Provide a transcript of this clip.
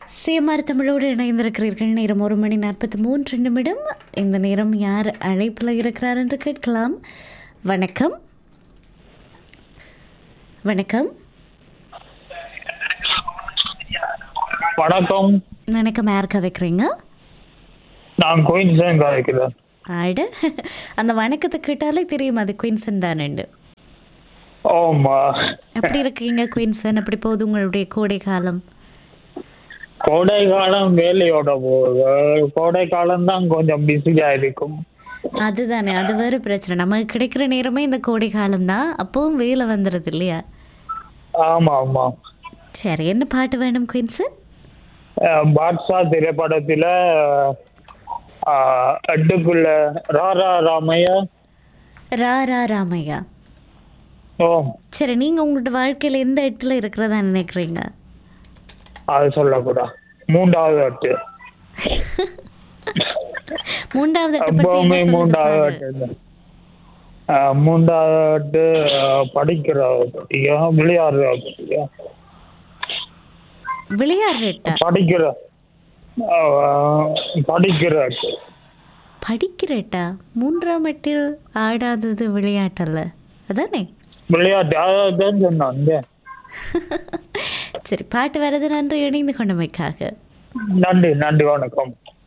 சேமார் தமிழோடு இணைந்திருக்கிறீர்கள் நேரம் ஒரு மணி நாற்பத்தி மூன்று நிமிடம் இந்த நேரம் யார் அழைப்பில் இருக்கிறார் என்று கேட்கலாம் வணக்கம் வணக்கம் வணக்கம் வணக்கம் யார் கதைக்கிறீங்க நான் கோயின்சன் கதைக்கிறேன் ஆடு அந்த வணக்கத்தை கேட்டாலே தெரியும் அது குயின்சன் தானேண்டு ஆமா எப்படி இருக்கீங்க குயின்சன் எப்படி போகுது உங்களுடைய கோடை காலம் கோடை காலம் வேலையோட போகுது கோடை காலம் தான் கொஞ்சம் பிஸியா இருக்கும் அதுதானே அது வேறு பிரச்சனை நமக்கு கிடைக்கிற நேரமே இந்த கோடை காலம் தான் அப்பவும் வேலை வந்துடுது இல்லையா ஆமா ஆமா சரி என்ன பாட்டு வேணும் குயின்சன் அஹ் பாட்ஷா திரைப்படத்துல அஹ், எட்டுக்குள்ள ராரா ராமையா ரா ரா ராமையா ஓ சரி நீங்கள் உங்களோட வாழ்க்கையில் எந்த இடத்துல இருக்கிறதா நினைக்கிறீங்க அது சொல்லக்கூடாது மூன்றாவது எட்டு மூன்றாவது இடத்தை பற்றி எப்பவுமே என்ன சொல்லுது மூன்றாவது பாரு. எட்டு தான். அஹ், மூன்றாவது எட்டு அஹ், படிக்கிறத பத்தியா விளையாடுறத பத்தியா விளையாடுறட்டா படிக்கிற அஹ், படிக்கிற எட்டு படிக்கிறட்டா மூன்றாம் எட்டில் ஆடாதது விளையாட்டல்ல அதானே விளையாட்டு அதான் சொன்னாங்க சரி பாட்டு வரது நன்றி இணைந்து கொண்டமைக்காக நன்றி நன்றி வணக்கம்